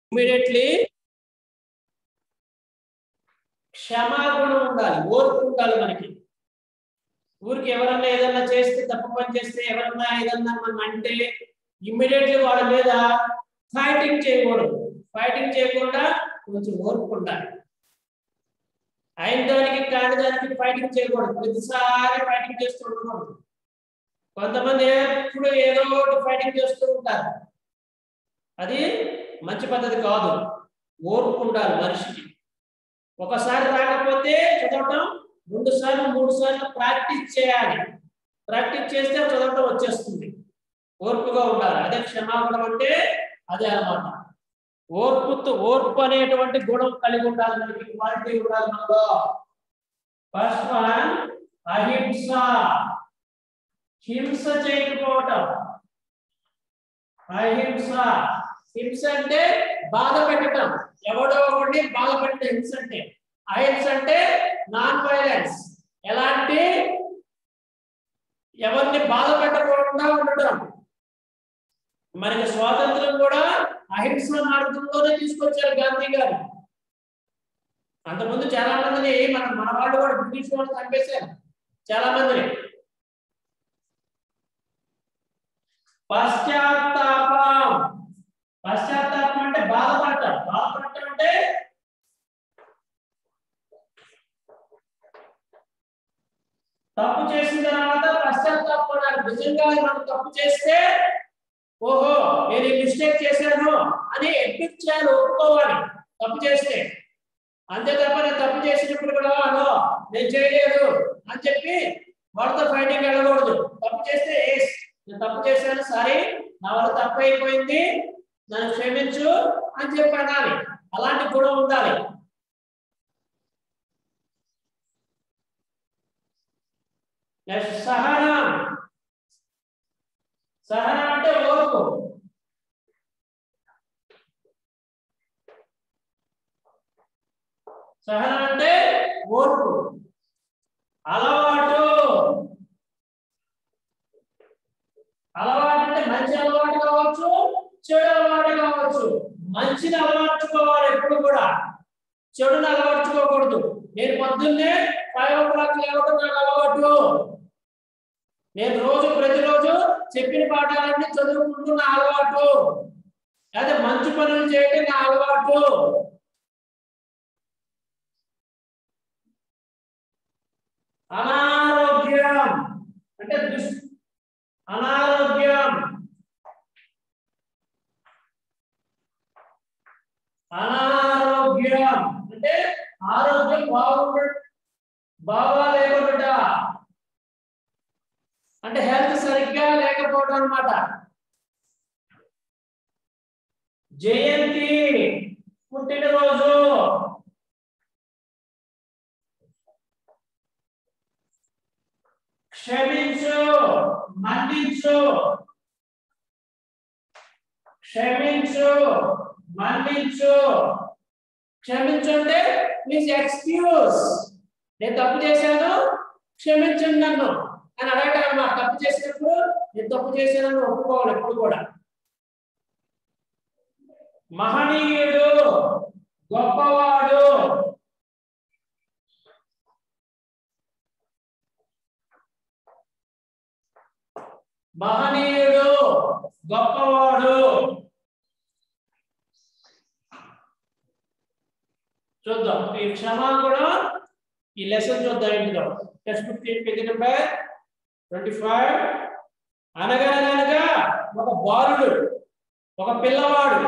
Immediately క్షమాగుణం ఉండాలి ఓర్పు ఉండాలి మనకి ఊరికి ఎవరన్నా ఏదన్నా చేస్తే తప్పు పని చేస్తే ఎవరన్నా ఏదన్నా మనం అంటే ఇమ్మీడియట్లీ వాళ్ళ మీద ఫైటింగ్ చేయకూడదు ఫైటింగ్ చేయకుండా కొంచెం ఓర్పు ఉండాలి అయిన దానికి కాని దానికి ఫైటింగ్ చేయకూడదు ప్రతిసారి ఫైటింగ్ చేస్తూ ఉండకూడదు కొంతమంది ఎప్పుడు ఏదో ఒకటి ఫైటింగ్ చేస్తూ ఉంటారు అది మంచి పద్ధతి కాదు ఓర్పు ఉండాలి మనిషికి ఒకసారి రాకపోతే చదవటం రెండు సార్లు మూడు సార్లు ప్రాక్టీస్ చేయాలి ప్రాక్టీస్ చేస్తే చదవటం వచ్చేస్తుంది ఓర్పుగా ఉండాలి అదే క్షమాగుణం అంటే అదే అన్నమాట ఓర్పుతో ఓర్పు అనేటువంటి గుణం కలిగి ఉండాలి మనకి క్వాలిటీ ఉండాలి మనలో ఫస్ట్ వన్ అహింస హింస చేయకపోవటం అహింస హింస అంటే బాధ పెట్టడం ఎవడో ఒకటి బాధ పెట్టడం హింస అంటే అహింస అంటే నాన్ వైలెన్స్ ఎలాంటి ఎవరిని బాధ పెట్టకుండా ఉండటం మనకి స్వాతంత్రం కూడా అహింస మార్గంలోనే తీసుకొచ్చారు గాంధీ గారు అంతకుముందు చాలా మందిని మన మన వాళ్ళు కూడా బ్రిటిష్ వాళ్ళు చంపేశారు చాలా మందిని పశ్చాత్తాపం పశ్చాత్తాపం అంటే బాధపడటం బాధపడటం అంటే తప్పు చేసిన తర్వాత పశ్చాత్తాపడాలి నిజంగా మనం తప్పు చేస్తే ఓహో నేను ఈ మిస్టేక్ చేశాను అని అడ్మిట్ చేయాలి ఒప్పుకోవాలి తప్పు చేస్తే అంతే తప్ప నేను తప్పు చేసినప్పుడు కూడా అనో నేను చేయలేదు అని చెప్పి వాళ్ళతో ఫైటింగ్ వెళ్ళకూడదు తప్పు చేస్తే "ఎస్, నేను తప్పు చేశాను సారీ నా వల్ల తప్పు అయిపోయింది నన్ను క్షమించు అని చెప్పి అనాలి అలాంటి గుణం ఉండాలి నెక్స్ట్ సహనం సహనం అంటే ఓర్పు సహనం అంటే ఓర్పు అలవాటు అలవాటు అంటే మంచి అలవాటు కావచ్చు చెడు అలవాటు కావచ్చు మంచిని అలవర్చుకోవాలి ఎప్పుడు కూడా చెడుని అలవర్చుకోకూడదు నేను పొద్దున్నే ఫైవ్ ఓ క్లాక్ లేవడం నాకు అలవాటు నేను రోజు ప్రతిరోజు చెప్పిన పాఠాలన్నీ చదువుకుంటున్న అలవాటు అదే మంచి పనులు చేయడం నా అలవాటు అనారోగ్యం అంటే దుష్ అనారోగ్యం అనారోగ్యం అంటే ఆరోగ్యం బాగుండ బాగా లేకుండా అంటే హెల్త్ సరిగ్గా లేకపోవడం అన్నమాట జయంతి పుట్టినరోజు క్షమించు మన్నించు క్షమించు మన్నించు క్షమించు అంటే ప్లీజ్ ఎక్స్క్యూజ్ నేను తప్పు చేశాను క్షమించండి నన్ను అని అడగటం అన్నమాట తప్పు చేసినప్పుడు నేను తప్పు చేశానని ఒప్పుకోవాలి ఎప్పుడు కూడా మహనీయుడు గొప్పవాడు మహనీయుడు గొప్పవాడు చూద్దాం ఈ క్షమా కూడా ఈ లెసన్ చూద్దాం ఇందులో text fifteen page number twenty five అనగనగా ఒక బాలుడు ఒక పిల్లవాడు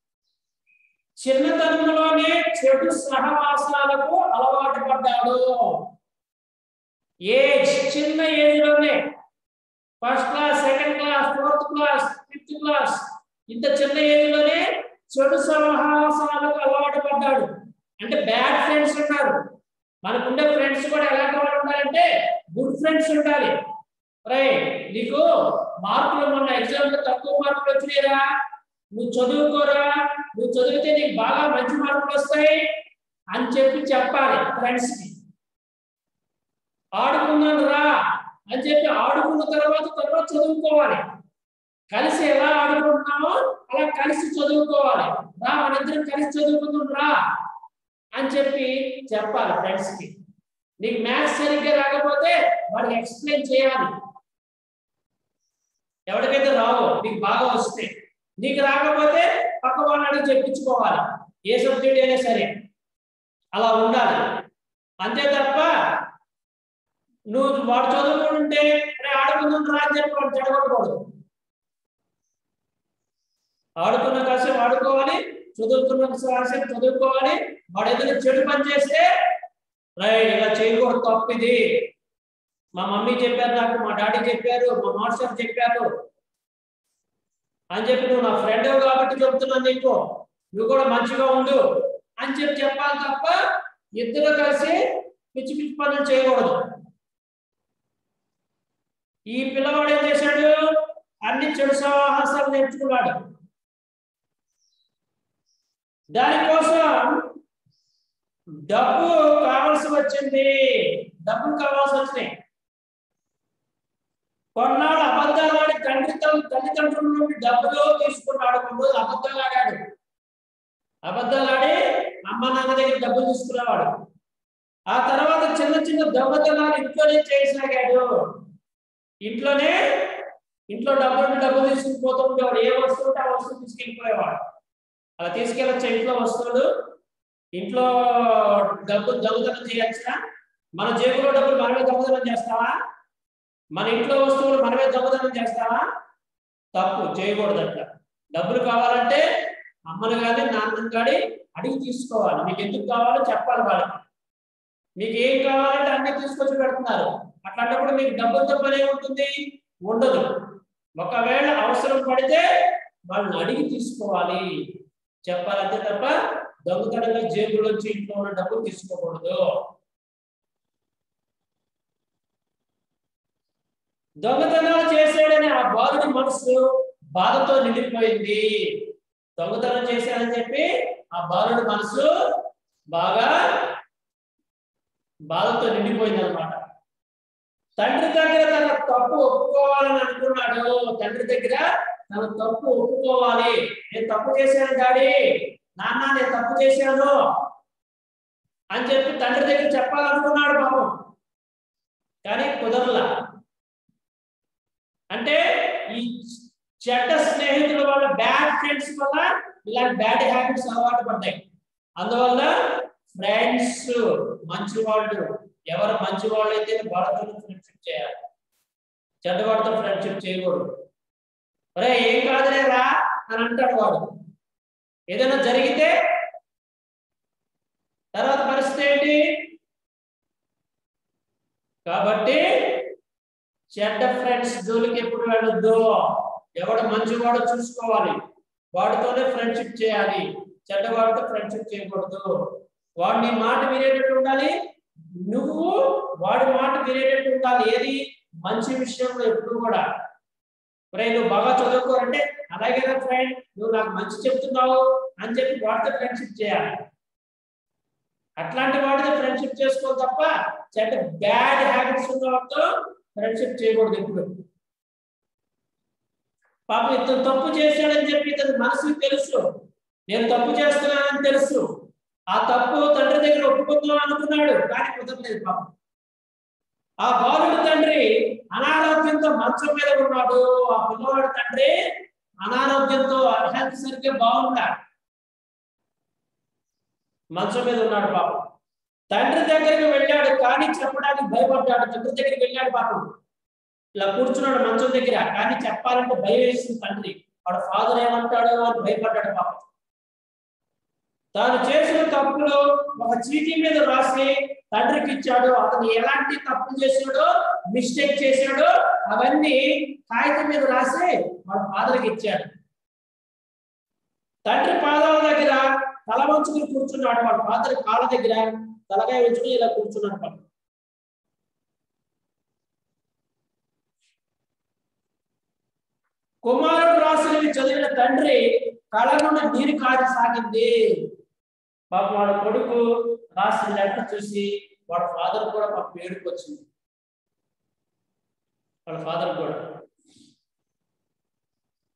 చిన్నతనంలోనే చెడు సహవాసాలకు అలవాటు పడ్డాడు ఏజ్ చిన్న ఏజ్ లోనే first class second class fourth class fifth class ఇంత చిన్న ఏజ్ లోనే చెడు సహవాసాలకు అలవాటు పడ్డాడు అంటే బ్యాడ్ ఫ్రెండ్స్ ఉన్నారు మనకుండే ఫ్రెండ్స్ కూడా ఎలాంటి వాళ్ళు ఉండాలంటే గుడ్ ఫ్రెండ్స్ ఉండాలి రై నీకు మార్కులు మొన్న ఎగ్జామ్ లో తక్కువ మార్కులు వచ్చినాయిరా నువ్వు చదువుకోరా నువ్వు చదివితే నీకు బాగా మంచి మార్కులు వస్తాయి అని చెప్పి చెప్పాలి ఫ్రెండ్స్ కి ఆడుకున్నాను రా అని చెప్పి ఆడుకున్న తర్వాత తర్వాత చదువుకోవాలి కలిసి ఎలా ఆడుకుంటున్నామో అలా కలిసి చదువుకోవాలి రా మనిద్దరం కలిసి చదువుకుందాం రా అని చెప్పి చెప్పాలి ఫ్రెండ్స్ కి నీకు మ్యాథ్స్ సరిగ్గా రాకపోతే వాడికి ఎక్స్ప్లెయిన్ చేయాలి ఎవరికైతే రావో నీకు బాగా వస్తే నీకు రాకపోతే పక్క వాళ్ళని అడిగి చెప్పించుకోవాలి ఏ సబ్జెక్ట్ అయినా సరే అలా ఉండాలి అంతే తప్ప నువ్వు వాడు చదువుకుంటుంటే రే ఆడుకుందాం రా అని చెప్పి వాడు చెడగొట్టకూడదు ఆడుకున్న కాసేపు ఆడుకోవాలి చదువుతున్న కాసేపు చదువుకోవాలి వాడు ఏదైనా చెడు పని చేస్తే రైట్ ఇలా చేయకూడదు తప్పు ఇది మా మమ్మీ చెప్పారు నాకు మా డాడీ చెప్పారు మా మాస్టర్ చెప్పారు అని చెప్పి నువ్వు నా ఫ్రెండ్ కాబట్టి చెప్తున్నాను నీకు నువ్వు కూడా మంచిగా ఉండు అని చెప్పి చెప్పాలి తప్ప ఇద్దరు కలిసి పిచ్చి పిచ్చి పనులు చేయకూడదు ఈ పిల్లవాడు ఏం చేశాడు అన్ని చెడు సాహసాలు నేర్చుకున్నాడు దానికోసం డబ్బు కావాల్సి వచ్చింది డబ్బులు కావాల్సి వచ్చినాయి కొన్నాడు అబద్ధాలు ఆడి తండ్రి తల్లి తల్లిదండ్రుల నుండి డబ్బులు తీసుకున్నాడు కొన్ని రోజులు అబద్ధాలు ఆడాడు అబద్ధాలు ఆడి అమ్మ నాన్న దగ్గర డబ్బులు తీసుకునేవాడు ఆ తర్వాత చిన్న చిన్న దొంగతనాలు ఇంట్లోనే చేయసాగాడు ఇంట్లోనే ఇంట్లో డబ్బులు డబ్బులు తీసుకుని పోతూ ఉండేవాడు ఏ వస్తువు ఉంటే ఆ వస్తువు తీసుకెళ్ళిపోయేవాడు అలా తీసుకెళ్ళొచ్చా ఇంట్లో వస్తువులు ఇంట్లో డబ్బు దొంగతనం చేయొచ్చా మన జేబులో డబ్బులు మనమే దొంగతనం చేస్తావా మన ఇంట్లో వస్తువులు మనమే దొంగతనం చేస్తావా తప్పు చేయకూడదు అట్లా డబ్బులు కావాలంటే అమ్మను కానీ నాన్నను కానీ అడిగి తీసుకోవాలి మీకు ఎందుకు కావాలో చెప్పాలి వాళ్ళకి మీకు ఏం కావాలంటే అన్ని తీసుకొచ్చి పెడుతున్నారు అట్లాంటప్పుడు మీకు డబ్బులతో పని ఉంటుంది ఉండదు ఒకవేళ అవసరం పడితే వాళ్ళని అడిగి తీసుకోవాలి చెప్పాలంతే తప్ప దొంగతనంగా జేబులోంచి ఇంట్లో ఉన్న డబ్బులు తీసుకోకూడదు దొంగతనాలు చేశాడని ఆ బాలుడి మనసు బాధతో నిండిపోయింది దొంగతనం చేశాడని చెప్పి ఆ బాలుడి మనసు బాగా బాధతో నిండిపోయింది అనమాట తండ్రి దగ్గర తన తప్పు ఒప్పుకోవాలని అనుకున్నాడు తండ్రి దగ్గర తన తప్పు ఒప్పుకోవాలి నేను తప్పు చేశాను డాడీ నాన్న నేను తప్పు చేశాను అని చెప్పి తండ్రి దగ్గర చెప్పాలనుకున్నాడు పాపం కానీ కుదరలా అంటే ఈ చెడ్డ స్నేహితుల వల్ల బ్యాడ్ ఫ్రెండ్స్ వల్ల ఇలాంటి బ్యాడ్ హ్యాబిట్స్ అలవాటు పడ్డాయి అందువల్ల ఫ్రెండ్స్ మంచి వాళ్ళు ఎవరు మంచి వాళ్ళు అయితే వాళ్ళతో ఫ్రెండ్షిప్ చేయాలి చెడ్డవాడితో ఫ్రెండ్షిప్ చేయకూడదు ఒరే ఏం కాదులే రా అని అంటాడు వాడు ఏదైనా జరిగితే తర్వాత పరిస్థితి ఏంటి కాబట్టి చెడ్డ ఫ్రెండ్స్ జోలికి ఎప్పుడు వెళ్ళొద్దు ఎవడు మంచివాడో చూసుకోవాలి వాడితోనే ఫ్రెండ్షిప్ చేయాలి చెడ్డవాడితో ఫ్రెండ్షిప్ చేయకూడదు వాడు నీ మాట వినేటట్టు ఉండాలి నువ్వు వాడి మాట వినేటట్టు ఉండాలి ఏది మంచి విషయంలో ఎప్పుడు కూడా మరి నువ్వు బాగా చదువుకోరంటే అలాగే నా ఫ్రెండ్ నువ్వు నాకు మంచి చెప్తున్నావు అని చెప్పి వాడితో ఫ్రెండ్షిప్ చేయాలి అట్లాంటి వాడితో ఫ్రెండ్షిప్ చేసుకో తప్ప చెడ్డ బ్యాడ్ హ్యాబిట్స్ ఉన్న వాడితో ఫ్రెండ్షిప్ చేయకూడదు ఎప్పుడు పాప ఇతను తప్పు చేశాడని చెప్పి ఇతని మనసుకు తెలుసు నేను తప్పు చేస్తున్నానని తెలుసు ఆ తప్పు తండ్రి దగ్గర ఒప్పుకుందాం అనుకున్నాడు కానీ కుదరలేదు పాపం ఆ బాలుడు తండ్రి అనారోగ్యంతో మంచం మీద ఉన్నాడు ఆ పిల్లవాడు తండ్రి అనారోగ్యంతో హెల్త్ సరిగ్గా బాగున్నాడు మంచం మీద ఉన్నాడు పాపం తండ్రి దగ్గరికి వెళ్ళాడు కానీ చెప్పడానికి భయపడ్డాడు తండ్రి దగ్గరికి వెళ్ళాడు పాపం ఇలా కూర్చున్నాడు మంచం దగ్గర కానీ చెప్పాలంటే భయం వేసింది తండ్రి వాడు ఫాదర్ ఏమంటాడో అని భయపడ్డాడు పాపం తాను చేసిన తప్పులు ఒక చీటీ మీద రాసి తండ్రికి ఇచ్చాడు అతను ఎలాంటి తప్పులు చేశాడో మిస్టేక్ చేశాడో అవన్నీ కాగితం మీద రాసి వాడు ఫాదర్కి ఇచ్చాడు తండ్రి పాదాల దగ్గర తల వంచుకుని కూర్చున్నాడు వాడు ఫాదర్ కాళ్ళ దగ్గర తలకాయ ఉంచుకుని ఇలా కూర్చున్నాడు పాపం కుమారుడు రాసినవి చదివిన తండ్రి కళ నుండి నీరు కారి సాగింది పాప వాడు కొడుకు రాసిన లెటర్ చూసి వాడు ఫాదర్ కూడా పాప ఏడుపు వచ్చింది వాళ్ళ ఫాదర్ కూడా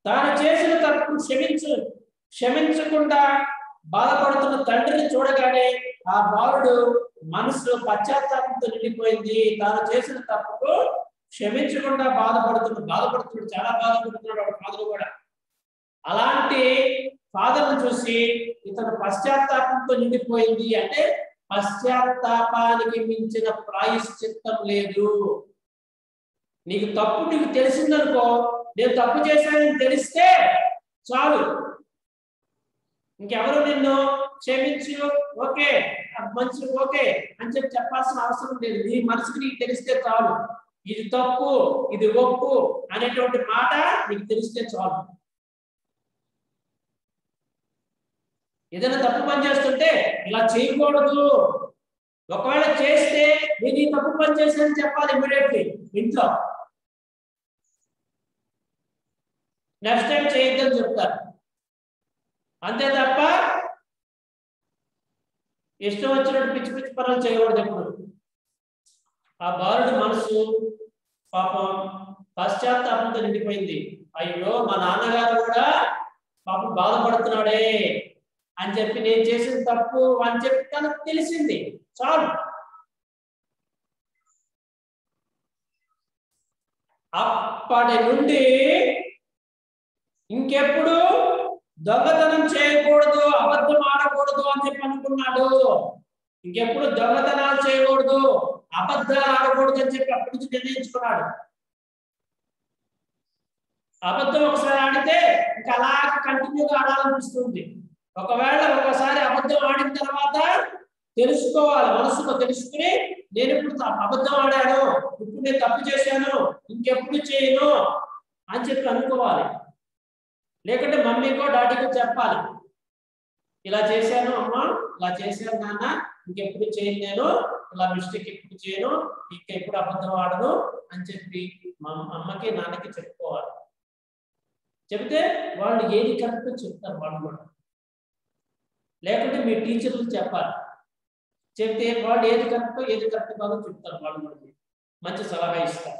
తాను చేసిన తప్పు క్షమించు క్షమించకుండా బాధపడుతున్న తండ్రిని చూడగానే ఆ బాలుడు మనసులో పశ్చాత్తాపంతో నిండిపోయింది తాను చేసిన తప్పుకు క్షమించకుండా బాధపడుతున్న బాధపడుతున్నాడు చాలా బాధపడుతున్నాడు వాడు ఫాదర్ కూడా అలాంటి ఫాదర్ను చూసి ఇతను పశ్చాత్తాపంతో నిండిపోయింది అంటే పశ్చాత్తాపానికి మించిన ప్రాయశ్చిత్తం లేదు నీకు తప్పు నీకు తెలిసిందనుకో నేను తప్పు చేశానని తెలిస్తే చాలు ఇంకెవరు నిన్ను క్షమించు ఓకే అది మంచి ఓకే అని చెప్పి చెప్పాల్సిన అవసరం లేదు నీ మనసుకి నీకు తెలిస్తే చాలు ఇది తప్పు ఇది ఒప్పు అనేటువంటి మాట నీకు తెలిస్తే చాలు ఏదైనా తప్పు పని చేస్తుంటే ఇలా చేయకూడదు ఒకవేళ చేస్తే నేను ఈ తప్పు పని చేశానని చెప్పాలి ఇమీడియట్లీ ఇంట్లో నెక్స్ట్ టైం చేయొద్దని చెప్తారు అంతే తప్ప ఇష్టం వచ్చినట్టు పిచ్చి పిచ్చి పనులు చేయకూడదు ఎప్పుడు ఆ బాలుడి మనసు పాపం పశ్చాత్తాపంతో నిండిపోయింది అయ్యో మా నాన్నగారు కూడా పాపం బాధపడుతున్నాడే అని చెప్పి నేను చేసిన తప్పు అని చెప్పి తనకు తెలిసింది చాలు అప్పటి నుండి ఇంకెప్పుడు దొంగతనం చేయకూడదు అబద్ధం ఆడకూడదు అని చెప్పి అనుకున్నాడు ఇంకెప్పుడు దొంగతనాలు చేయకూడదు అబద్ధాలు ఆడకూడదు అని చెప్పి అప్పటి నుంచి నిర్ణయించుకున్నాడు అబద్ధం ఒకసారి ఆడితే ఇంకా అలా కంటిన్యూగా ఆడాలనిపిస్తుంది ఒకవేళ ఒకసారి అబద్ధం ఆడిన తర్వాత తెలుసుకోవాలి మనసులో తెలుసుకుని నేను ఇప్పుడు త- అబద్ధం ఆడాను ఇప్పుడు నేను తప్పు చేశాను ఇంకెప్పుడు చేయను అని చెప్పి అనుకోవాలి లేకుంటే మమ్మీకో డాడీకో చెప్పాలి ఇలా చేశాను అమ్మా ఇలా చేశాను నాన్న ఇంకెప్పుడు చేయను నేను ఇలా మిస్టేక్ ఎప్పుడు చేయను ఇంక ఎప్పుడు అబద్ధం ఆడను అని చెప్పి మా అమ్మకి నాన్నకి చెప్పుకోవాలి చెప్తే వాళ్ళు ఏది కరెక్ట్ చెప్తారు వాళ్ళు కూడా లేకుంటే మీ టీచర్లు చెప్పాలి చెప్తే వాళ్ళు ఏది కరెక్ట్ ఏది కరెక్ట్ కాదో చెప్తారు వాళ్ళు కూడా మీకు. మంచి సలహా ఇస్తారు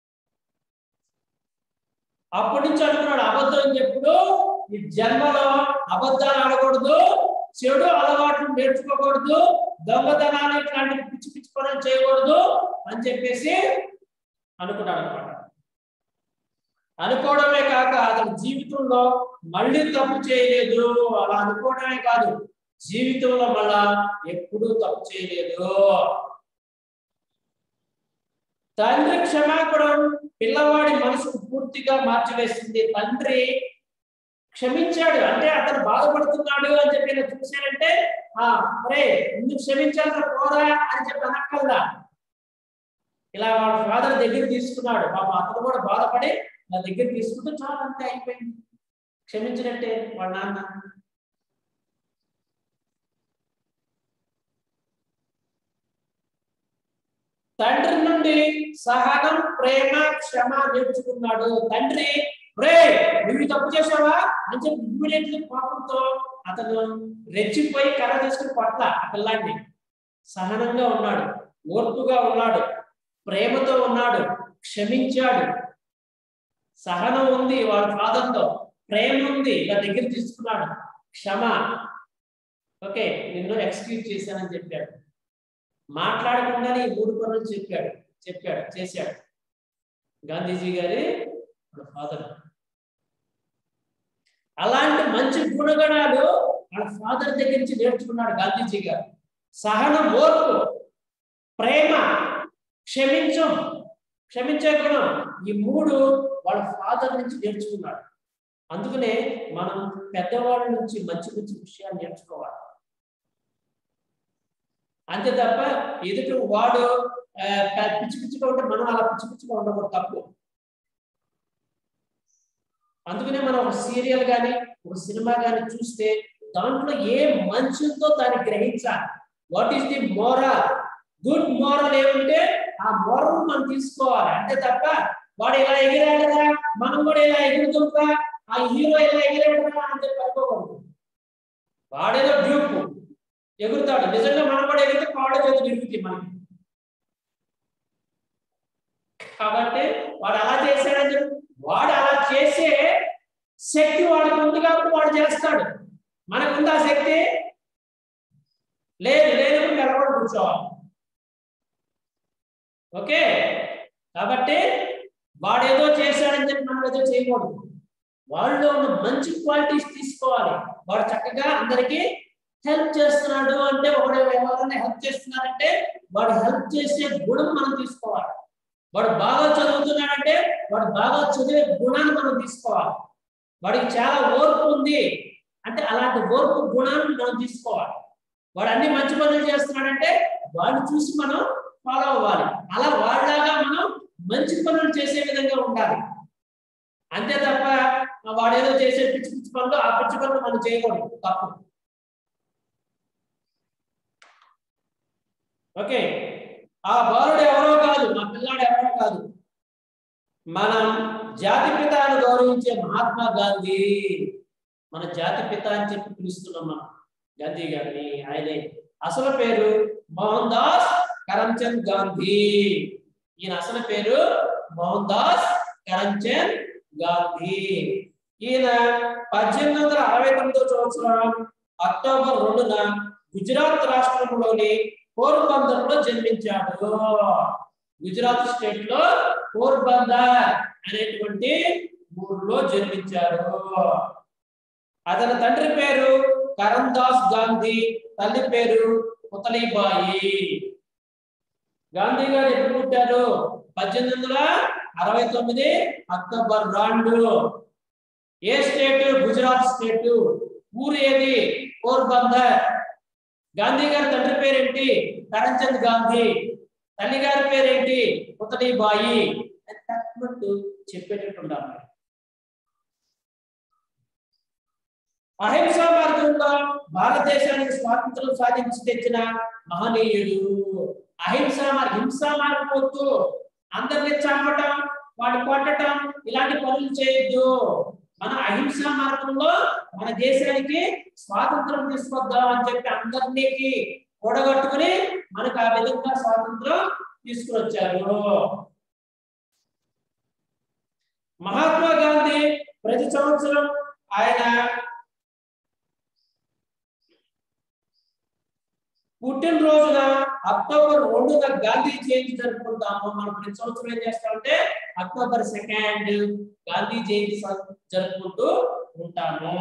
అప్పటి నుంచి అనుకున్నాడు అబద్ధం చెప్పుడు ఈ జన్మలో అబద్ధాలు ఆడకూడదు చెడు అలవాట్లు నేర్చుకోకూడదు దొంగతనాలు ఇట్లాంటి పిచ్చి పిచ్చి పనులు చేయకూడదు అని చెప్పేసి అనుకున్నాడు అనమాట అనుకోవడమే కాక అతని జీవితంలో మళ్ళీ తప్పు చేయలేదు అలా అనుకోవడమే కాదు జీవితంలో మళ్ళా ఎప్పుడూ తప్పు చేయలేదు తండ్రి క్షమాపణం పిల్లవాడి మనసుకు పూర్తిగా మార్చివేసింది తండ్రి క్షమించాడు అంటే అతను బాధపడుతున్నాడు అని చెప్పి ఇలా చూశానంటే ఆ అరే ఎందుకు క్షమించాలి పోరా అని చెప్పి అనక్కల్లా ఇలా వాళ్ళ ఫాదర్ దగ్గర తీసుకున్నాడు పాప అతను కూడా బాధపడి నా దగ్గర తీసుకుంటే చాలా అంతే అయిపోయింది క్షమించినట్టే వాళ్ళ నాన్న తండ్రి నుండి సహనం ప్రేమ క్షమ నేర్చుకున్నాడు తండ్రి రే నువ్వు తప్పు చేసావా అని చెప్పి ఇమ్మీడియట్లీ కోపంతో అతను రెచ్చిపోయి కర్ర తీసుకుని పట్ల ఆ పిల్లాడిని సహనంగా ఉన్నాడు ఓర్పుగా ఉన్నాడు ప్రేమతో ఉన్నాడు క్షమించాడు సహనం ఉంది వాళ్ళ ఫాదర్తో ప్రేమ ఉంది ఇలా దగ్గర తీసుకున్నాడు క్షమ ఓకే నిన్ను ఎక్స్క్యూజ్ చేశానని చెప్పాడు మాట్లాడకుండానే ఈ మూడు పనులు చెప్పాడు చెప్పాడు చేశాడు గాంధీజీ గారి ఫాదర్ అలాంటి మంచి గుణగణాలు వాళ్ళ ఫాదర్ దగ్గర నుంచి నేర్చుకున్నాడు గాంధీజీ గారు సహనం ఓర్పు ప్రేమ క్షమించం క్షమించే గుణం ఈ మూడు వాళ్ళ ఫాదర్ నుంచి నేర్చుకున్నాడు అందుకనే మనం పెద్దవాళ్ళ నుంచి మంచి మంచి విషయాలు నేర్చుకోవాలి అంతే తప్ప ఎదుటి వాడు ఆ, ప- పిచ్చి పిచ్చిగా ఉంటే మనం అలా పిచ్చి పిచ్చిగా ఉండకూడదు తప్పు అందుకనే మనం ఒక సీరియల్ కానీ ఒక సినిమా కానీ చూస్తే దాంట్లో ఏ మంచి ఉందో దాన్ని గ్రహించాలి what is the moral good moral ఏముంటే ఆ మోరల్ మనం తీసుకోవాలి అంతే తప్ప వాడు ఇలా ఎగిరాడు కదా మనం కూడా ఇలా ఎగురుతుంటా ఆ హీరో ఇలా ఎగిరాడు కదా అని చెప్పి అనుకోకూడదు వాడేదో డ్యూప్ ఎగురుతాడు నిజంగా మనం కూడా ఎగిరితే కాళ్ళు చేతులు ఇరుగుతాయి మనకి కాబట్టి వాడు అలా చేశాడని చెప్పి వాడు అలా చేసే శక్తి వాడికి ఉంది కాబట్టి వాడు చేస్తాడు మనకు ఉందా శక్తి లేదు లేనప్పుడు నిలబడి కూర్చోవాలి ఓకే కాబట్టి వాడు ఏదో చేశాడని చెప్పి మనం ఏదో చేయకూడదు వాళ్ళలో ఉన్న మంచి క్వాలిటీస్ తీసుకోవాలి వాడు చక్కగా అందరికీ హెల్ప్ చేస్తున్నాడు అంటే ఒకడు ఎవరైనా హెల్ప్ చేస్తున్నారంటే వాడు హెల్ప్ చేసే గుణం మనం తీసుకోవాలి వాడు బాగా చదువుతున్నాడంటే వాడు బాగా చదివే గుణాన్ని మనం తీసుకోవాలి వాడికి చాలా ఓర్పు ఉంది అంటే అలాంటి ఓర్పు గుణాన్ని మనం తీసుకోవాలి వాడు అన్ని మంచి పనులు చేస్తున్నాడంటే వాడిని చూసి మనం ఫాలో అవ్వాలి అలా వాళ్ళలాగా మనం మంచి పనులు చేసే విధంగా ఉండాలి అంతే తప్ప వాడు ఏదో చేసే పిచ్చి పిచ్చి పనులు ఆ పిచ్చి పనులు మనం చేయకూడదు తప్పు ఓకే ఆ బాలుడు ఎవరో కాదు మా పిల్లాడు ఎవరో కాదు మనం జాతి పిత అని గౌరవించే మహాత్మా గాంధీ మన జాతి పిత అని చెప్పి పిలుస్తున్నాం మనం గాంధీ గారిని ఆయనే అసలు పేరు మోహన్ దాస్ కరమ్చంద్ గాంధీ ఈయన అసలు పేరు మోహన్ దాస్ కరమ్చంద్ గాంధీ ఈయన పద్దెనిమిది వందల అరవై తొమ్మిదో సంవత్సరం అక్టోబర్ రెండున గుజరాత్ రాష్ట్రంలోని పోర్బందర్ లో జన్మించాడు గుజరాత్ స్టేట్ లో పోర్బందర్ అనేటువంటి ఊర్లో జన్మించాడు అతని తండ్రి పేరు కరణ్ దాస్ గాంధీ తల్లి పేరు పుతలీబాయి గాంధీ గారు ఎప్పుడు పుట్టారు పద్దెనిమిది వందల అరవై తొమ్మిది అక్టోబర్ రెండు ఏ స్టేట్ గుజరాత్ స్టేట్ ఊరు ఏది పోర్బందర్ గాంధీ గారి తండ్రి పేరేంటి కరణ్చంద్ గాంధీ తల్లి గారి పేరేంటి పుతలీబాయి తక్కువ చెప్పేటట్టు ఉండాలి అహింసా మార్గంలో భారతదేశానికి స్వాతంత్రం సాధించి తెచ్చిన మహనీయుడు అహింసా మార్గం హింసా మార్గం వద్దు అందరిని చంపటం వాడిని కొట్టడం ఇలాంటి పనులు చేయొద్దు మన అహింసా మార్గంలో మన దేశానికి స్వాతంత్రం తీసుకొద్దాం అని చెప్పి అందరినీ కూడగట్టుకుని మనకు ఆ విధంగా స్వాతంత్రం తీసుకుని వచ్చారు మహాత్మా గాంధీ ప్రతి సంవత్సరం ఆయన పుట్టినరోజున అక్టోబర్ రెండున గాంధీ జయంతి జరుపుకుంటాము మనం ప్రతి సంవత్సరం ఏం చేస్తామంటే అక్టోబర్ సెకండ్ గాంధీ జయంతి జరుపుకుంటూ ఉంటాము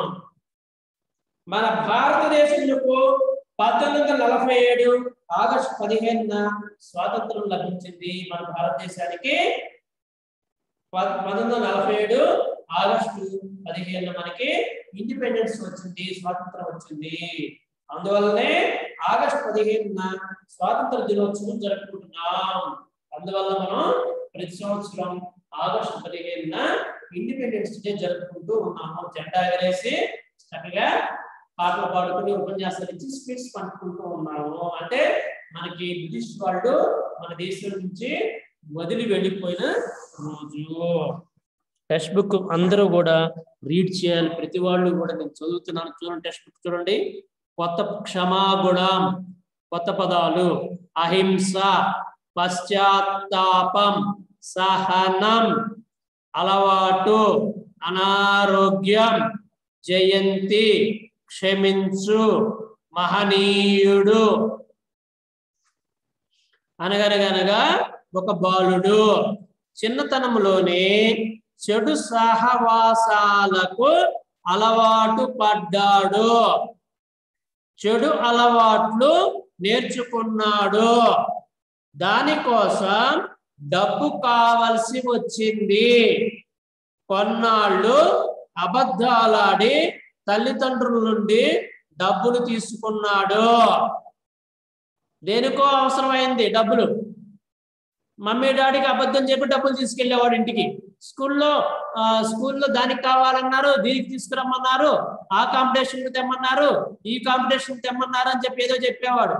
మన భారతదేశంలో పద్దెనిమిది వందల నలభై ఏడు ఆగస్టు పదిహేనున స్వాతంత్రం లభించింది మన భారతదేశానికి పంతొమ్మిది వందల నలభై ఏడు ఆగస్టు పదిహేను మనకి ఇండిపెండెన్స్ వచ్చింది స్వాతంత్రం వచ్చింది అందువల్లనే ఆగస్టు పదిహేనున స్వాతంత్ర దినోత్సవం జరుపుకుంటున్నాం అందువల్ల మనం ప్రతి సంవత్సరం ఆగస్టు పదిహేనున ఇండిపెండెన్స్ డే జరుపుకుంటూ ఉన్నాము జెండా ఎగరేసి చక్కగా పాటలు పాడుకుని ఉపన్యాసాలు ఇచ్చి స్పీచ్ పంచుకుంటూ ఉన్నాము అంటే మనకి బ్రిటిష్ వాళ్ళు మన దేశం నుంచి వదిలి వెళ్ళిపోయిన రోజు టెక్స్ట్ బుక్ అందరూ కూడా రీడ్ చేయాలి ప్రతి వాళ్ళు కూడా నేను చదువుతున్నాను చూడండి టెక్స్ట్ బుక్ చూడండి కొత్త క్షమాగుణం కొత్త పదాలు అహింస పశ్చాత్తాపం సహనం అలవాటు అనారోగ్యం జయంతి క్షమించు మహనీయుడు అనగనగనగా ఒక బాలుడు చిన్నతనంలోనే చెడు సహవాసాలకు అలవాటు పడ్డాడు చెడు అలవాట్లు నేర్చుకున్నాడు దానికోసం డబ్బు కావలసి వచ్చింది కొన్నాళ్ళు అబద్ధాలాడి తల్లిదండ్రుల నుండి డబ్బులు తీసుకున్నాడు దేనికో అవసరమైంది డబ్బులు మమ్మీ డాడీకి అబద్ధం చెప్పి డబ్బులు తీసుకెళ్లేవాడు ఇంటికి స్కూల్లో స్కూల్లో దానికి కావాలన్నారు దీనికి తీసుకురమ్మన్నారు ఆ కాంపిటీషన్ తెమ్మన్నారు ఈ కాంపిటీషన్ తెమ్మన్నారు అని చెప్పి ఏదో చెప్పేవాడు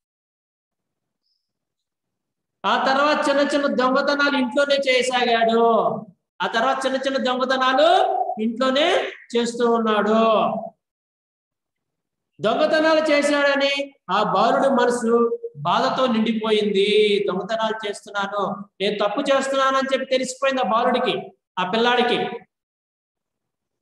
ఆ తర్వాత చిన్న చిన్న దొంగతనాలు ఇంట్లోనే చేయసాగాడు ఆ తర్వాత చిన్న చిన్న దొంగతనాలు ఇంట్లోనే చేస్తూ ఉన్నాడు దొంగతనాలు చేశాడని ఆ బాలుడి మనసు బాధతో నిండిపోయింది దొంగతనాలు చేస్తున్నాను నేను తప్పు చేస్తున్నాను అని చెప్పి తెలిసిపోయింది ఆ బాలుడికి ఆ పిల్లాడికి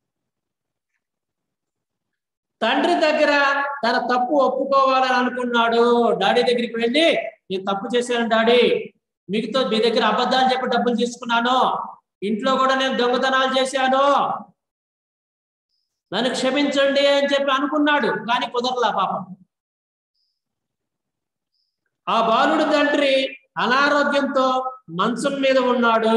తండ్రి దగ్గర తన తప్పు ఒప్పుకోవాలని అనుకున్నాడు డాడీ దగ్గరికి వెళ్ళి నేను తప్పు చేశాను డాడీ మీకుతో మీ దగ్గర అబద్ధాలు చెప్పి డబ్బులు తీసుకున్నాను ఇంట్లో కూడా నేను దొంగతనాలు చేశాను నన్ను క్షమించండి అని చెప్పి అనుకున్నాడు కానీ కుదరలా పాపం ఆ బాలుడు తండ్రి అనారోగ్యంతో మంచం మీద ఉన్నాడు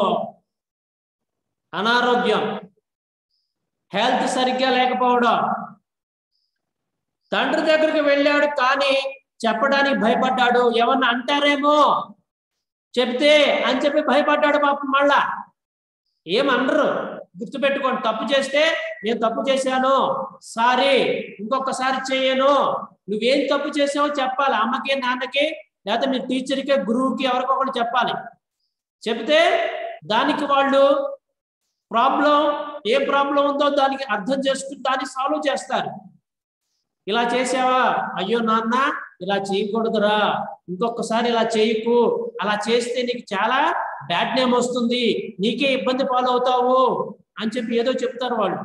అనారోగ్యం హెల్త్ సరిగ్గా లేకపోవడం తండ్రి దగ్గరికి వెళ్ళాడు కానీ చెప్పడానికి భయపడ్డాడు ఏమన్నా అంటారేమో చెప్తే అని చెప్పి భయపడ్డాడు పాపం మళ్ళా ఏమనరు గుర్తుపెట్టుకోండి తప్పు చేస్తే నేను తప్పు చేశాను సారీ ఇంకొకసారి చేయను నువ్వేం తప్పు చేసావో చెప్పాలి అమ్మకి నాన్నకి లేకపోతే మీ టీచర్కి గురువుకి ఎవరికో ఒకటి చెప్పాలి చెప్తే దానికి వాళ్ళు ప్రాబ్లం ఏ ప్రాబ్లం ఉందో దానికి అర్థం చేసుకుని దాన్ని సాల్వ్ చేస్తారు ఇలా చేసావా అయ్యో నాన్న ఇలా చేయకూడదురా ఇంకొకసారి ఇలా చేయకు అలా చేస్తే నీకు చాలా బ్యాడ్ నేమ్ వస్తుంది నీకే ఇబ్బంది పాలవుతావు అని చెప్పి ఏదో చెప్తారు వాళ్ళు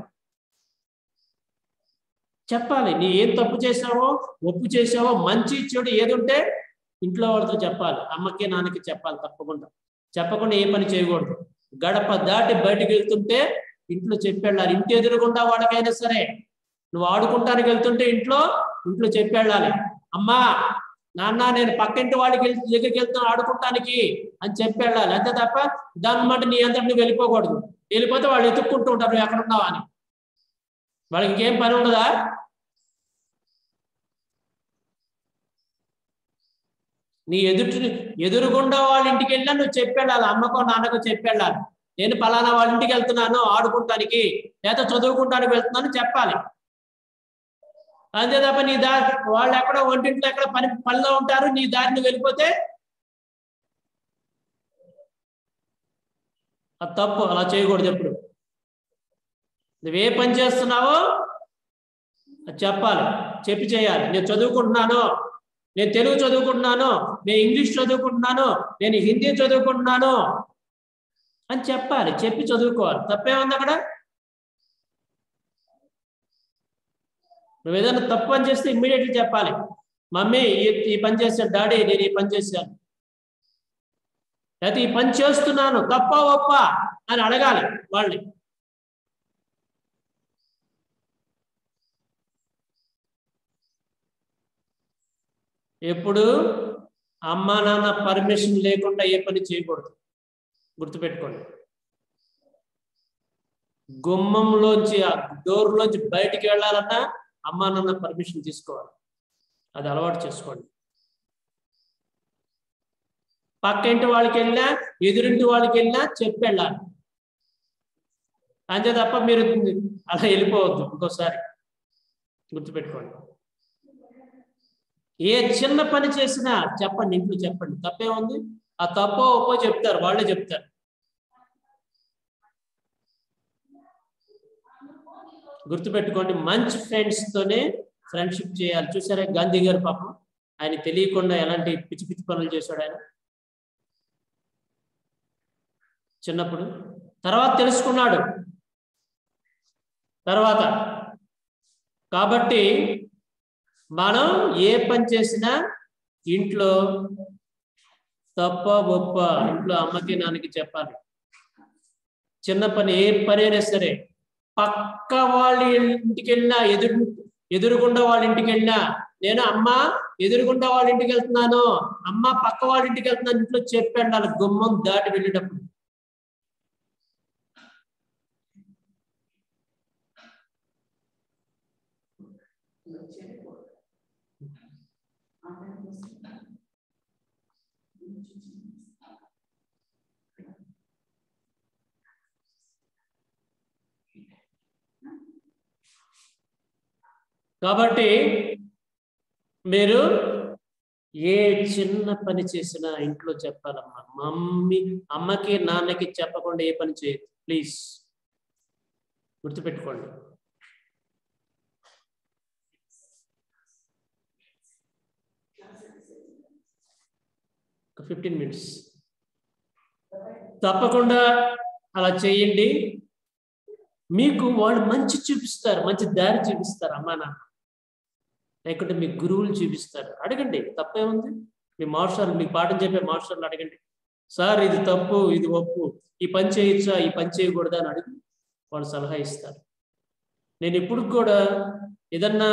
చెప్పాలి నీ ఏం తప్పు చేసావో ఒప్పు చేసావో మంచి చెడు ఏది ఉంటే ఇంట్లో వాళ్ళతో చెప్పాలి అమ్మకి నాన్నకి చెప్పాలి తప్పకుండా చెప్పకుండా ఏ పని చేయకూడదు గడప దాటి బయటకు వెళ్తుంటే ఇంట్లో చెప్పెళ్ళాలి ఇంటి ఎదురుగుండా వాళ్ళకైనా సరే నువ్వు ఆడుకుంటానికి వెళ్తుంటే ఇంట్లో ఇంట్లో చెప్పెళ్ళాలి అమ్మా నాన్న నేను పక్కింటి వాడికి వెళ్తూ దగ్గరికి వెళ్తాను ఆడుకుంటానికి అని చెప్పెళ్ళాలి అంతే తప్ప దాని మాట నీ అంతటి నువ్వు వెళ్ళిపోకూడదు వెళ్ళిపోతే వాళ్ళు ఎత్తుక్కుంటూ ఉంటారు నువ్వు ఎక్కడ ఉన్నావా అని వాళ్ళకి ఇంకేం పని ఉండదా నీ ఎదుటి ఎదురుగుండా వాళ్ళ ఇంటికి వెళ్ళినా నువ్వు చెప్పెళ్ళాలి అమ్మకో నాన్నకో చెప్పెళ్ళాలి నేను పలానా వాళ్ళ ఇంటికి వెళ్తున్నాను ఆడుకుంటానికి లేదా చదువుకుంటానికి వెళ్తున్నాను చెప్పాలి అంతే తప్ప నీ దారి వాళ్ళు ఎక్కడో ఒంటింట్లో ఎక్కడ పని పనిలో ఉంటారు నీ దారిని వెళ్ళిపోతే అది తప్పు అలా చేయకూడదు ఎప్పుడు నువ్వే పని చేస్తున్నావో అది చెప్పాలి చెప్పి చేయాలి నేను చదువుకుంటున్నాను నేను తెలుగు చదువుకుంటున్నాను నేను ఇంగ్లీష్ చదువుకుంటున్నాను నేను హిందీ చదువుకుంటున్నాను అని చెప్పాలి చెప్పి చదువుకోవాలి తప్పేముంది అక్కడ నువ్వు ఏదైనా తప్పు పని చేస్తే ఇమ్మీడియట్లీ చెప్పాలి మమ్మీ ఈ ఈ పని చేశాను డాడీ నేను ఈ పని చేశాను లేకపోతే ఈ పని చేస్తున్నాను తప్ప ఒప్ప అని అడగాలి వాళ్ళని ఎప్పుడు అమ్మా నాన్న పర్మిషన్ లేకుండా ఏ పని చేయకూడదు గుర్తుపెట్టుకోండి గుమ్మంలోంచి ఆ డోర్లోంచి బయటికి వెళ్ళాలన్నా అమ్మా నాన్న పర్మిషన్ తీసుకోవాలి అది అలవాటు చేసుకోండి పక్కింటి వాళ్ళకి వెళ్ళినా ఎదురింటి వాళ్ళకి వెళ్ళినా చెప్పి వెళ్ళాలి అంతే తప్ప మీరు అలా వెళ్ళిపోవద్దు ఇంకోసారి గుర్తుపెట్టుకోండి ఏ చిన్న పని చేసినా చెప్పండి ఇంట్లో చెప్పండి తప్పేముంది ఆ తప్పో ఒప్పో చెప్తారు వాళ్ళే చెప్తారు గుర్తుపెట్టుకోండి మంచి ఫ్రెండ్స్ తోనే ఫ్రెండ్షిప్ చేయాలి చూసారా గాంధీ గారు పాపం ఆయన తెలియకుండా ఎలాంటి పిచ్చి పిచ్చి పనులు చేశాడు ఆయన చిన్నప్పుడు తర్వాత తెలుసుకున్నాడు తర్వాత కాబట్టి మనం ఏ పని చేసినా ఇంట్లో తప్ప గొప్ప ఇంట్లో అమ్మకి నాన్నకి చెప్పాలి చిన్న పని ఏ పని అయినా సరే పక్క వాళ్ళ ఇంటికి వెళ్ళినా ఎదురు ఎదురుగుండా వాళ్ళ ఇంటికి వెళ్ళినా నేను అమ్మ ఎదురుగుండా వాళ్ళ ఇంటికి వెళ్తున్నాను అమ్మ పక్క వాళ్ళ ఇంటికి వెళ్తున్నాను ఇంట్లో చెప్పి వెళ్ళాలి గుమ్మం దాటి వెళ్ళేటప్పుడు కాబట్టి మీరు ఏ చిన్న పని చేసినా ఇంట్లో చెప్పాలమ్మా మమ్మీ అమ్మకి నాన్నకి చెప్పకుండా ఏ పని చేయదు ప్లీజ్ గుర్తుపెట్టుకోండి ఫిఫ్టీన్ మినిట్స్ తప్పకుండా అలా చేయండి మీకు వాళ్ళు మంచి చూపిస్తారు మంచి దారి చూపిస్తారు అమ్మా నాన్న లేకుంటే మీ గురువులు చూపిస్తారు అడగండి తప్పేముంది మీ మాస్టర్లు మీకు పాఠం చెప్పే మాస్టర్లు అడగండి సార్ ఇది తప్పు ఇది ఒప్పు ఈ పని చేయొచ్చా ఈ పని చేయకూడదా అని అడిగి వాళ్ళు సలహా ఇస్తారు నేను ఇప్పుడు కూడా ఏదన్నా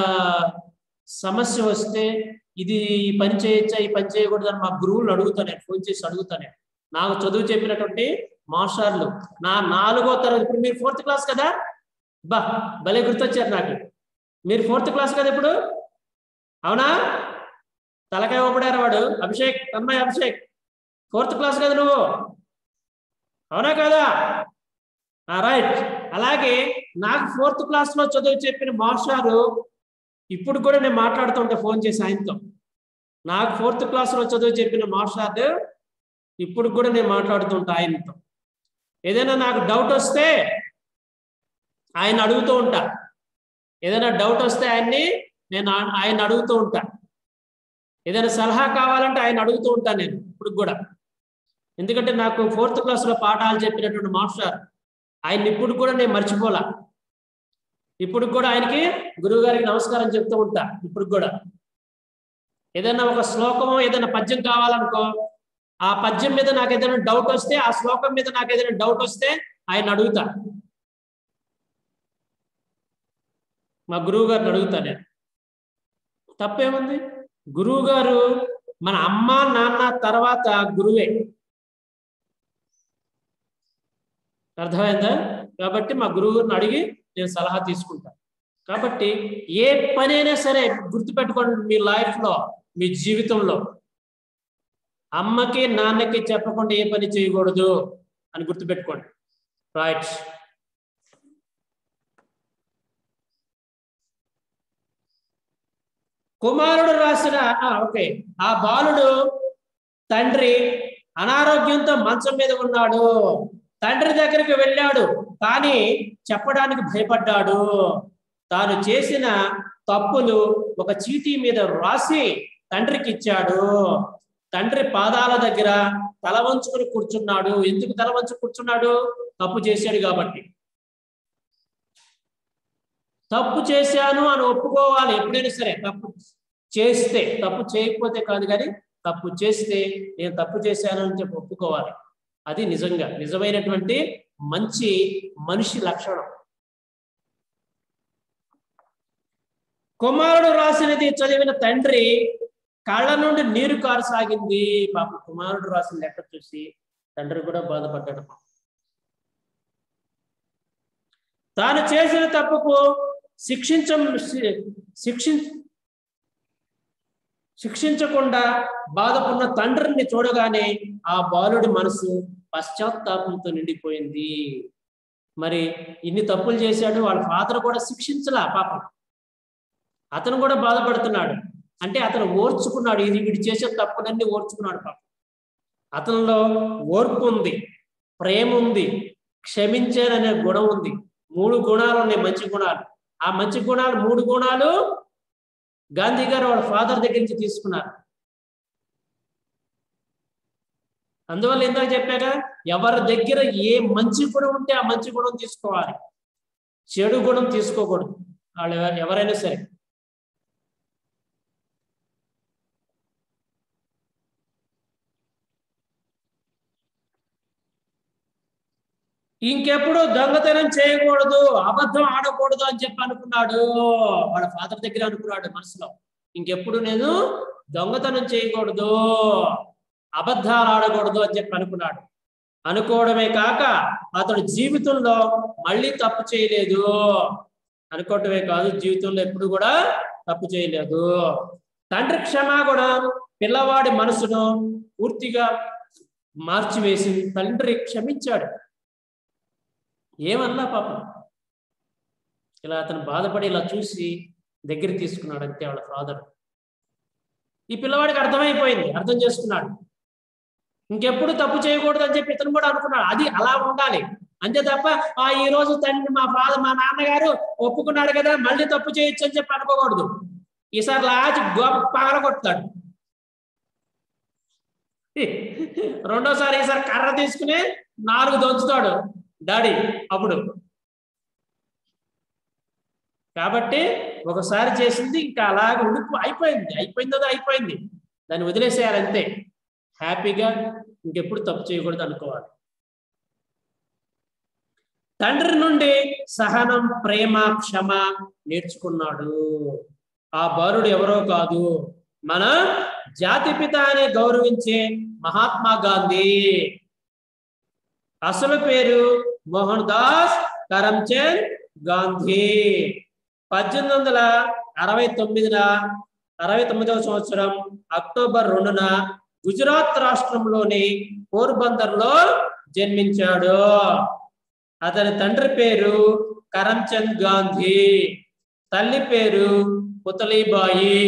సమస్య వస్తే ఇది ఈ పని చేయొచ్చా ఈ పని చేయకూడదు అని మా గురువులు అడుగుతాను నేను ఫోన్ చేసి అడుగుతాను నేను. నాకు చదువు చెప్పినటువంటి మాస్టర్లు నా నాలుగో తరగతి ఇప్పుడు మీరు ఫోర్త్ క్లాస్ కదా బా భలే గుర్తొచ్చారు నాకు మీరు ఫోర్త్ క్లాస్ కదా ఇప్పుడు అవునా తలకాయ ఊపడారు వాడు అభిషేక్ అమ్మాయి అభిషేక్ ఫోర్త్ క్లాస్ కదా నువ్వు అవునా కదా రైట్ అలాగే నాకు ఫోర్త్ క్లాస్ లో చదువు చెప్పిన మాస్టారు ఇప్పుడు కూడా నేను మాట్లాడుతుంటే ఫోన్ చేసి ఆయనతో నాకు ఫోర్త్ క్లాస్ లో చదువు చెప్పిన మాస్టర్ ఇప్పుడు కూడా నేను మాట్లాడుతుంటా ఆయనతో ఏదైనా నాకు డౌట్ వస్తే ఆయన అడుగుతూ ఉంటా ఏదైనా డౌట్ వస్తే ఆయన్ని నేను ఆ- ఆయన అడుగుతూ ఉంటా ఏదైనా సలహా కావాలంటే ఆయన అడుగుతూ ఉంటా నేను ఇప్పుడు కూడా ఎందుకంటే నాకు ఫోర్త్ క్లాస్ లో పాఠాలు చెప్పినటువంటి మాస్టర్ ఆయన ఇప్పుడు కూడా నేను మర్చిపోలా ఇప్పుడు కూడా ఆయనకి గురువు గారికి నమస్కారం చెప్తూ ఉంటా ఇప్పుడు కూడా ఏదైనా ఒక శ్లోకమో ఏదైనా పద్యం కావాలనుకో ఆ పద్యం మీద నాకు ఏదైనా డౌట్ వస్తే ఆ శ్లోకం మీద నాకు ఏదైనా డౌట్ వస్తే ఆయన అడుగుతా మా గురువు గారిని అడుగుతా నేను తప్పేముంది గురువు గారు మన అమ్మ నాన్న తర్వాత గురువే అర్థమైందా కాబట్టి మా గురువు గారిని అడిగి నేను సలహా తీసుకుంటా కాబట్టి ఏ పనైనా సరే గుర్తుపెట్టుకోండి మీ లైఫ్ లో మీ జీవితంలో అమ్మకి నాన్నకి చెప్పకుండా ఏ పని చేయకూడదు అని గుర్తుపెట్టుకోండి రైట్ కుమారుడు రాసిన ఆ, ఓకే ఆ బాలుడు తండ్రి అనారోగ్యంతో మంచం మీద ఉన్నాడు తండ్రి దగ్గరికి వెళ్ళాడు కానీ చెప్పడానికి భయపడ్డాడు తాను చేసిన తప్పులు ఒక చీటీ మీద రాసి తండ్రికి ఇచ్చాడు తండ్రి పాదాల దగ్గర తల వంచుకుని కూర్చున్నాడు ఎందుకు తల వంచు కూర్చున్నాడు తప్పు చేశాడు కాబట్టి తప్పు చేశాను అని ఒప్పుకోవాలి ఎప్పుడైనా సరే తప్పు చేస్తే తప్పు చేయకపోతే కాదు కానీ తప్పు చేస్తే నేను తప్పు చేశాను అని చెప్పి ఒప్పుకోవాలి అది నిజంగా నిజమైనటువంటి మంచి మనిషి లక్షణం కుమారుడు రాసినది చదివిన తండ్రి కళ్ళ నుండి నీరు కారసాగింది పాప కుమారుడు రాసిన లెక్క చూసి తండ్రి కూడా బాధపడ్డాడు తాను చేసిన తప్పుకు శిక్షించ శిక్షి శిక్షించకుండా బాధపడిన తండ్రిని చూడగానే ఆ బాలుడి మనసు పశ్చాత్తాపంతో నిండిపోయింది మరి ఇన్ని తప్పులు చేశాడు వాళ్ళ ఫాదర్ కూడా శిక్షించలా పాపం అతను కూడా బాధపడుతున్నాడు అంటే అతను ఓర్చుకున్నాడు ఇది వీడు చేసే తప్పులన్నీ ఓర్చుకున్నాడు పాపం అతనిలో ఓర్పు ఉంది ప్రేమ ఉంది క్షమించారనే గుణం ఉంది మూడు గుణాలు ఉన్నాయి మంచి గుణాలు ఆ మంచి గుణాలు మూడు గుణాలు గాంధీ గారు వాళ్ళ ఫాదర్ దగ్గర నుంచి తీసుకున్నారు అందువల్ల ఇందాక చెప్పాక ఎవరి దగ్గర ఏ మంచి గుణం ఉంటే ఆ మంచి గుణం తీసుకోవాలి చెడు గుణం తీసుకోకూడదు వాళ్ళు ఎవ- ఎవరైనా సరే ఇంకెప్పుడు దొంగతనం చేయకూడదు అబద్ధం ఆడకూడదు అని చెప్పి అనుకున్నాడు వాళ్ళ ఫాదర్ దగ్గర అనుకున్నాడు మనసులో ఇంకెప్పుడు నేను దొంగతనం చేయకూడదు అబద్ధాలు ఆడకూడదు అని చెప్పి అనుకున్నాడు అనుకోవడమే కాక అతడు జీవితంలో మళ్ళీ తప్పు చేయలేదు అనుకోవటమే కాదు జీవితంలో ఎప్పుడు కూడా తప్పు చేయలేదు తండ్రి క్షమాగుణం పిల్లవాడి మనసును పూర్తిగా మార్చివేసి తండ్రి క్షమించాడు ఏమన్నా పాపం ఇలా అతను బాధపడి ఇలా చూసి దగ్గర తీసుకున్నాడు అంతే వాళ్ళ ఫాదర్ ఈ పిల్లవాడికి అర్థమైపోయింది అర్థం చేసుకున్నాడు ఇంకెప్పుడు తప్పు చేయకూడదు అని చెప్పి ఇతను కూడా అనుకున్నాడు అది అలా ఉండాలి అంతే తప్ప ఆ ఈ రోజు తండ్రి మా ఫాదర్ మా నాన్నగారు ఒప్పుకున్నాడు కదా మళ్ళీ తప్పు చేయొచ్చు అని చెప్పి అనుకోకూడదు ఈసారి లాచి గొప్ప పగలగొడతాడు రెండోసారి ఈసారి కర్ర తీసుకుని నాలుగు దొంచుతాడు డాడీ అప్పుడు కాబట్టి ఒకసారి చేసింది ఇంకా అలాగే ఉండిపో అయిపోయింది అయిపోయింది అది అయిపోయింది దాన్ని వదిలేసేయాలి అంతే హ్యాపీగా ఇంకెప్పుడు తప్పు చేయకూడదు అనుకోవాలి తండ్రి నుండి సహనం ప్రేమ క్షమ నేర్చుకున్నాడు ఆ బాలుడు ఎవరో కాదు మన జాతిపిత అని గౌరవించే మహాత్మా గాంధీ అసలు పేరు మోహన్ దాస్ కరమ్చంద్ గాంధీ పద్దెనిమిది వందల అరవై తొమ్మిదిన అరవై తొమ్మిదవ సంవత్సరం అక్టోబర్ రెండున గుజరాత్ రాష్ట్రంలోని పోర్బందర్ లో జన్మించాడు అతని తండ్రి పేరు కరమ్చంద్ గాంధీ తల్లి పేరు పుతలీబాయి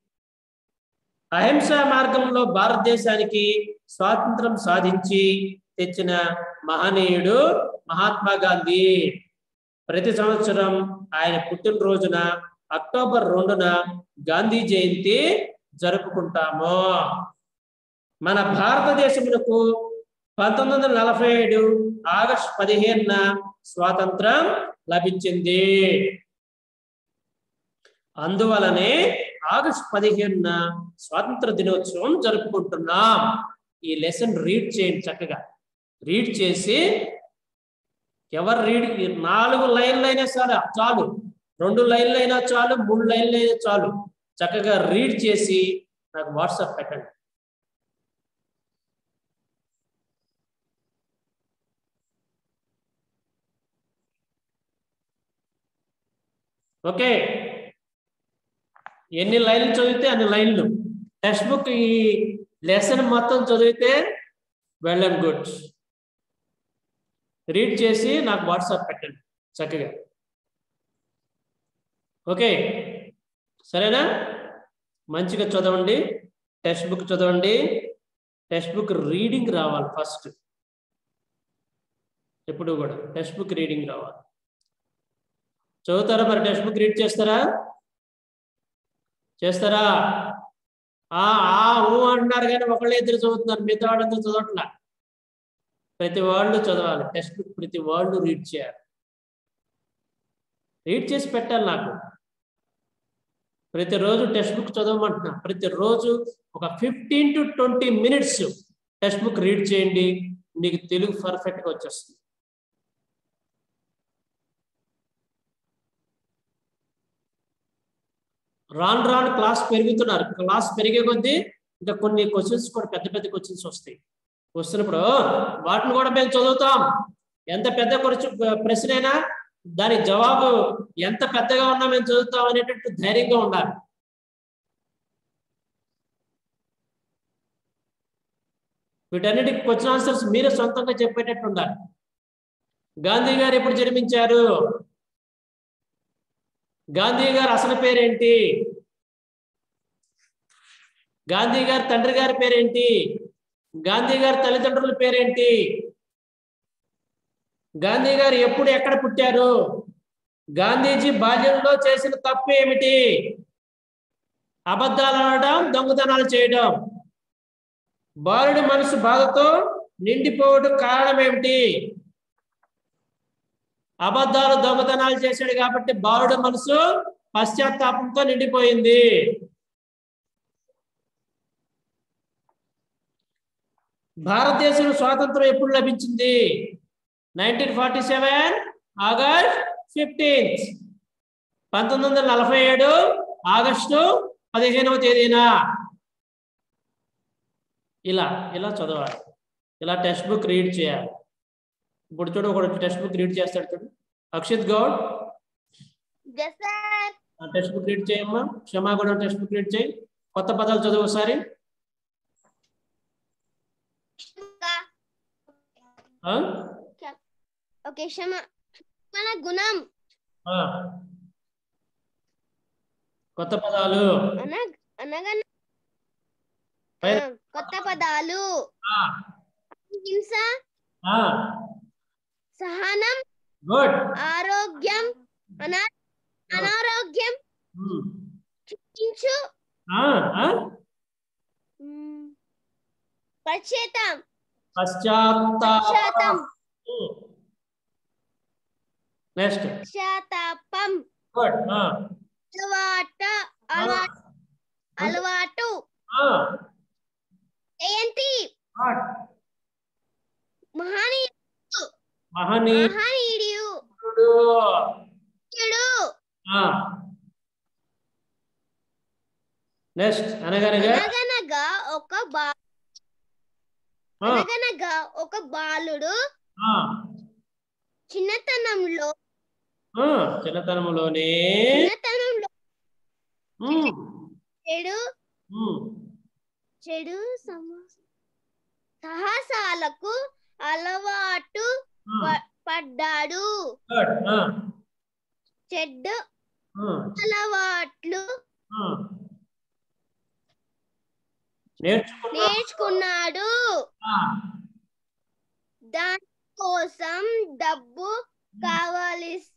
అహింసా మార్గంలో భారతదేశానికి స్వాతంత్రం సాధించి తెచ్చిన మహనీయుడు మహాత్మా గాంధీ ప్రతి సంవత్సరం ఆయన పుట్టినరోజున అక్టోబర్ రెండున గాంధీ జయంతి జరుపుకుంటాము మన భారతదేశమునకు పంతొమ్మిది వందల నలభై ఏడు ఆగస్టు పదిహేనున స్వాతంత్రం లభించింది అందువలనే ఆగస్టు పదిహేనున స్వాతంత్ర దినోత్సవం జరుపుకుంటున్నాం ఈ లెసన్ రీడ్ చేయండి చక్కగా రీడ్ చేసి ఎవరు రీడ్ ఈ నాలుగు లైన్లు అయినా సరే చాలు రెండు లైన్లు అయినా చాలు మూడు లైన్లు అయినా చాలు చక్కగా రీడ్ చేసి నాకు వాట్సాప్ పెట్టండి ఓకే ఎన్ని లైన్లు చదివితే అన్ని లైన్లు టెక్స్ట్ బుక్ ఈ లెసన్ మొత్తం చదివితే వెల్ అండ్ గుడ్ రీడ్ చేసి నాకు వాట్సాప్ పెట్టండి చక్కగా ఓకే సరేనా మంచిగా చదవండి టెక్స్ట్ బుక్ చదవండి టెక్స్ట్ బుక్ రీడింగ్ రావాలి ఫస్ట్ ఎప్పుడు కూడా టెక్స్ట్ బుక్ రీడింగ్ రావాలి చదువుతారా మరి టెక్స్ట్ బుక్ రీడ్ చేస్తారా చేస్తారా ఆ ఆ ఊ అంటున్నారు కానీ ఒకళ్ళే ఇద్దరు చదువుతున్నారు మిగతా వాళ్ళందరూ చదవట్లా ప్రతి వాళ్ళు చదవాలి టెక్స్ట్ బుక్ ప్రతి వాళ్ళు రీడ్ చేయాలి రీడ్ చేసి పెట్టాలి నాకు ప్రతిరోజు టెక్స్ట్ బుక్ చదవమంటున్నా ప్రతిరోజు ఒక fifteen to twenty minutes text book read చేయండి మీకు తెలుగు పర్ఫెక్ట్గా వచ్చేస్తుంది రాను రాను క్లాస్ పెరుగుతున్నారు క్లాస్ పెరిగే కొద్దీ ఇంకా కొన్ని క్వశ్చన్స్ కూడా పెద్ద పెద్ద క్వశ్చన్స్ వస్తాయి వస్తున్నప్పుడు వాటిని కూడా మేము చదువుతాం ఎంత పెద్ద క్వశ్చన్ ప్రశ్న అయినా దానికి జవాబు ఎంత పెద్దగా ఉన్నా మేము చదువుతాం అనేటట్టు ధైర్యంగా ఉండాలి వీటన్నిటికి క్వశ్చన్ ఆన్సర్స్ మీరే సొంతంగా చెప్పేటట్టు ఉండాలి గాంధీ గారు ఎప్పుడు జన్మించారు గాంధీ గారు అసలు పేరేంటి గాంధీ గారి తండ్రి గారి పేరేంటి గాంధీ గారి తల్లిదండ్రుల పేరేంటి గాంధీ గారు ఎప్పుడు ఎక్కడ పుట్టారు గాంధీజీ బాల్యంలో చేసిన తప్పు ఏమిటి అబద్ధాలు ఆడడం దొంగతనాలు చేయడం బాలుడి మనసు బాధతో నిండిపోవడం కారణం ఏమిటి అబద్ధాలు దొంగతనాలు చేశాడు కాబట్టి బాలుడు మనసు పశ్చాత్తాపంతో నిండిపోయింది భారతదేశం స్వాతంత్రం ఎప్పుడు లభించింది nineteen forty seven August fifteenth పంతొమ్మిది వందల నలభై ఏడు ఆగస్టు పదిహేనవ తేదీన ఇలా ఇలా చదవాలి ఇలా టెక్స్ట్ బుక్ రీడ్ చేయాలి ఇప్పుడు చూడు ఒకటి టెక్స్ట్ బుక్ రీడ్ చేస్తాడు చూడు అక్షిత్ గౌడ్ Yes, sir. ఆ టెక్స్ట్ బుక్ రీడ్ చేయమ్మా క్షమాగుణం టెక్స్ట్ బుక్ రీడ్ చేయి కొత్త పదాలు చదువు ఒకసారి ఆ? ఓకే క్షమ మన గుణం ఆ. కొత్త పదాలు అన అనగా పైన ఆ, కొత్త పదాలు ఆ, హింస ఆ, సహనం గుడ్ ఆరోగ్యం అనా అనారోగ్యం ఉమ్. చించు ఆ, ఆ? పశ్చేతం పశ్చాత్తాపం పశ్చాత్తం నెక్స్ట్ పశ్చాత్తాపం గుడ్ ఆ అలవాట అలవాటు అలవాటు ఆ జయంతి గుడ్ మహనీయుడు మహనీయుడు మహనీయుడు చెడు ఆ నెక్స్ట్ అనగనగా అనగనగా ఒక బా ఆ, అనగనగా ఒక బాలుడు ఆ, చిన్నతనంలో ఆ, చిన్నతనములోనే చిన్నతనంలో ఉమ్, చెడు ఉమ్, చెడు సమ- సాహసాలకు అలవాటు ఆ, ప- పడ్డాడు గుడ్ ఆ, చెడ్డ ఆ, అలవాట్లు ఆ. నేర్చుకున్నా నేర్చుకున్నాడు ఆ, దాని కోసం డబ్బు కావాలి